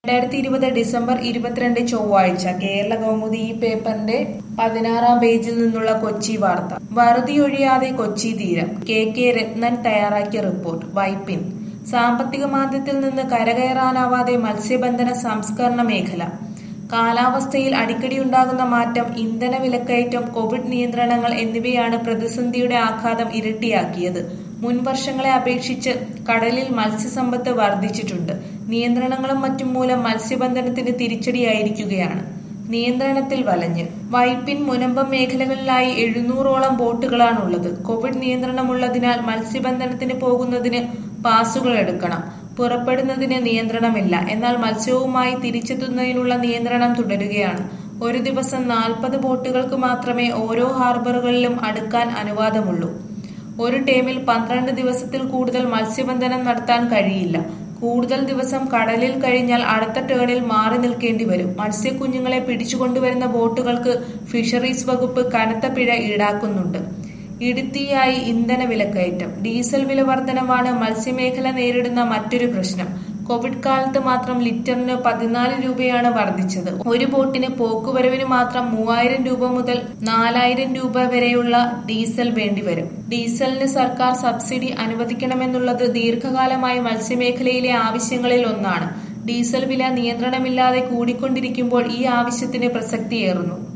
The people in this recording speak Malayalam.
രണ്ടായിരത്തി ഇരുപത് ഡിസംബർ ഇരുപത്തിരണ്ട് ചൊവ്വാഴ്ച കേരള കൗമുദി ഈ പേപ്പറിന്റെ പതിനാറാം പേജിൽ നിന്നുള്ള കൊച്ചി വാർത്ത വറുതിയൊഴിയാതെ കൊച്ചി തീരം കെ കെ രത്നൻ തയ്യാറാക്കിയ റിപ്പോർട്ട് വൈപ്പിൻ സാമ്പത്തിക മാന്ദ്യത്തിൽ നിന്ന് കരകയറാനാവാതെ മത്സ്യബന്ധന സംസ്കരണ മേഖല കാലാവസ്ഥയിൽ അടിക്കടിയുണ്ടാകുന്ന മാറ്റം ഇന്ധന വിലക്കയറ്റം കോവിഡ് നിയന്ത്രണങ്ങൾ എന്നിവയാണ് പ്രതിസന്ധിയുടെ ആഘാതം ഇരട്ടിയാക്കിയത് മുൻ വർഷങ്ങളെ അപേക്ഷിച്ച് കടലിൽ മത്സ്യസമ്പത്ത് വർദ്ധിച്ചിട്ടുണ്ട് നിയന്ത്രണങ്ങളും മറ്റും മൂലം മത്സ്യബന്ധനത്തിന് തിരിച്ചടിയായിരിക്കുകയാണ് നിയന്ത്രണത്തിൽ വലഞ്ഞ് വൈപ്പിൻ മുനമ്പം മേഖലകളിലായി എഴുന്നൂറോളം ബോട്ടുകളാണുള്ളത് കോവിഡ് നിയന്ത്രണമുള്ളതിനാൽ മത്സ്യബന്ധനത്തിന് പോകുന്നതിന് പാസുകൾ എടുക്കണം പുറപ്പെടുന്നതിന് നിയന്ത്രണമില്ല എന്നാൽ മത്സ്യവുമായി തിരിച്ചെത്തുന്നതിനുള്ള നിയന്ത്രണം തുടരുകയാണ് ഒരു ദിവസം നാൽപ്പത് ബോട്ടുകൾക്ക് മാത്രമേ ഓരോ ഹാർബറുകളിലും അടുക്കാൻ അനുവാദമുള്ളൂ ഒരു ടേമിൽ പന്ത്രണ്ട് ദിവസത്തിൽ കൂടുതൽ മത്സ്യബന്ധനം നടത്താൻ കഴിയില്ല കൂടുതൽ ദിവസം കടലിൽ കഴിഞ്ഞാൽ അടുത്ത ടേണിൽ മാറി നിൽക്കേണ്ടി വരും മത്സ്യക്കുഞ്ഞുങ്ങളെ പിടിച്ചുകൊണ്ടുവരുന്ന ബോട്ടുകൾക്ക് ഫിഷറീസ് വകുപ്പ് കനത്ത പിഴ ഈടാക്കുന്നുണ്ട് ഇടുത്തിയായി ഇന്ധന വിലക്കയറ്റം ഡീസൽ വില വർധനമാണ് മത്സ്യമേഖല നേരിടുന്ന മറ്റൊരു പ്രശ്നം കോവിഡ് കാലത്ത് മാത്രം ലിറ്ററിന് പതിനാല് രൂപയാണ് വർദ്ധിച്ചത് ഒരു ബോട്ടിന് പോക്കുവരവിന് മാത്രം മൂവായിരം രൂപ മുതൽ നാലായിരം രൂപ വരെയുള്ള ഡീസൽ വേണ്ടിവരും ഡീസലിന് സർക്കാർ സബ്സിഡി അനുവദിക്കണമെന്നുള്ളത് ദീർഘകാലമായി മത്സ്യമേഖലയിലെ ആവശ്യങ്ങളിൽ ഒന്നാണ് ഡീസൽ വില നിയന്ത്രണമില്ലാതെ കൂടിക്കൊണ്ടിരിക്കുമ്പോൾ ഈ ആവശ്യത്തിന് പ്രസക്തിയേറുന്നു